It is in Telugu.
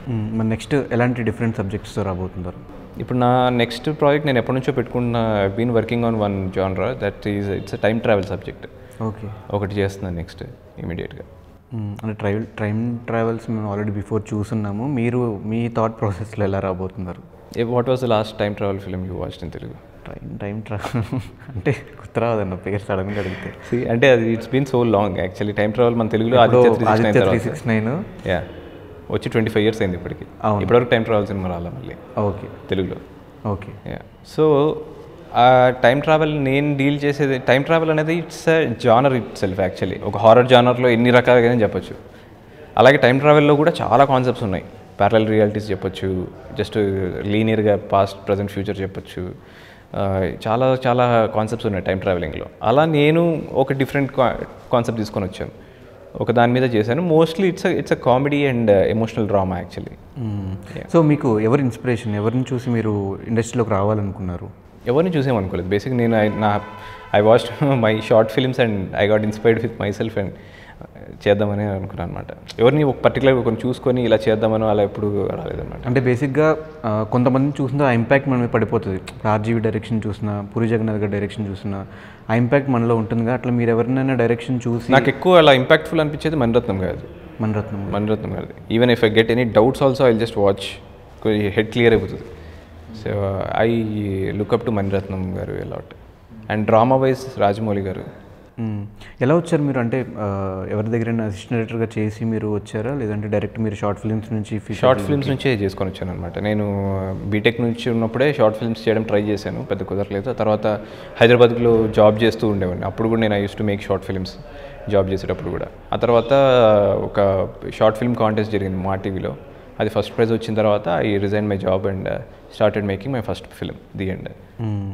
మ్మ్. మరి నెక్స్ట్ ఎలాంటి డిఫరెంట్ సబ్జెక్ట్స్తో రాబోతున్నారు ఇప్పుడు నా నెక్స్ట్ ప్రాజెక్ట్ నేను ఎప్పటి నుంచో పెట్టుకున్న I been working on one జానరా that is it's time travel subject okay ఒకటి చేస్తున్నాను నెక్స్ట్ ఇమీడియట్గా మ్మ్. అంటే ట్రైవల్ టైం ట్రావెల్స్ మేము ఆల్రెడీ బిఫోర్ చూస్తున్నాము మీరు మీ థాట్ ప్రాసెస్లో ఎలా రాబోతున్నారు what was the last time travel film you watch in Telugu time time travel అంటే గుర్తు రాదన్న పేరు సడన్గా అడిగితే See, అంటే అది it's been so long actually time travel మన తెలుగులో ఇప్పుడు Aditya three Aditya three six nine yeah వచ్చి ట్వంటీ ఫైవ్ ఇయర్స్ అయింది ఇప్పటికి అవును. ఇప్పటివరకు టైం ట్రావెల్ సినిమా రాలా మళ్ళీ ఓకే తెలుగులో ఓకే యా సో ఆ టైం ట్రావెల్ నేను డీల్ చేసేది టైం ట్రావెల్ అనేది it's genre itself actually ఒక హారర్ జానర్లో ఎన్ని రకాలుగా చెప్పొచ్చు అలాగే టైం ట్రావెల్లో కూడా చాలా కాన్సెప్ట్స్ ఉన్నాయి ప్యారల్ రియాలిటీస్ చెప్పొచ్చు జస్ట్ లీనియర్గా పాస్ట్ ప్రజెంట్ ఫ్యూచర్ చెప్పొచ్చు ఆ, చాలా చాలా కాన్సెప్ట్స్ ఉన్నాయి టైం ట్రావెలింగ్లో అలా నేను ఒక డిఫరెంట్ కాన్సెప్ట్ తీసుకొని వచ్చాను ఒక దాని మీద చేశాను mostly it's it's uh comedy and emotional drama actually so మీకు ఎవరు ఇన్స్పిరేషన్ ఎవరిని చూసి మీరు ఇండస్ట్రీలోకి రావాలనుకున్నారు ఎవరిని చూసేమనుకోలేదు బేసిక్ నేను I- నా I watch my short films and I got inspired with myself and చేద్దామని అనుకున్నాను అనమాట ఎవరిని ఒక పర్టికులర్ కొన్ని చూసుకొని ఇలా చేద్దామని అలా ఎప్పుడు రాలేదన్నమాట అంటే బేసిక్గా ఆ, కొంతమందిని చూసిన ఆ ఇంపాక్ట్ మన మీద పడిపోతుంది ఆర్జీవి డైరెక్షన్ చూసినా పూరి జగన్నాథ్ గారి డైరెక్షన్ చూసినా ఆ ఇంపాక్ట్ మనలో ఉంటుందిగా అట్లా మీరు ఎవరినైనా డైరెక్షన్ చూసి నాకు ఎక్కువ అలా ఇంపాక్ట్ఫుల్ అనిపించేది మణిరత్నం గారు మనరత్నం మణిరత్నం గారిది even if I get any doubts also I just watch head clear అయిపోతుంది so I look up to Maniratnam garu a lot and drama wise Rajamouli garu hmm. ఎలా వచ్చారు మీరు అంటే ఆ, ఎవరి దగ్గర అసిస్టెంట్ డైరెక్టర్గా చేసి మీరు వచ్చారా లేదంటే డైరెక్ట్ మీరు షార్ట్ ఫిల్మ్స్ నుంచి feature షార్ట్ ఫిల్మ్స్ నుంచే చేసుకొని వచ్చాను అనమాట నేను బీటెక్ నుంచి ఉన్నప్పుడే షార్ట్ ఫిల్మ్స్ చేయడం ట్రై చేశాను పెద్ద కుదరలేదు ఆ తర్వాత హైదరాబాద్లో జాబ్ చేస్తూ ఉండేవాడిని అప్పుడు కూడా నేను I use to make short films job చేసేటప్పుడు కూడా ఆ తర్వాత ఒక షార్ట్ ఫిల్మ్ కాంటెస్ట్ జరిగింది మా టీవీలో అది ఫస్ట్ ప్రైజ్ వచ్చిన తర్వాత I resign my job and started making my first film the end hmm.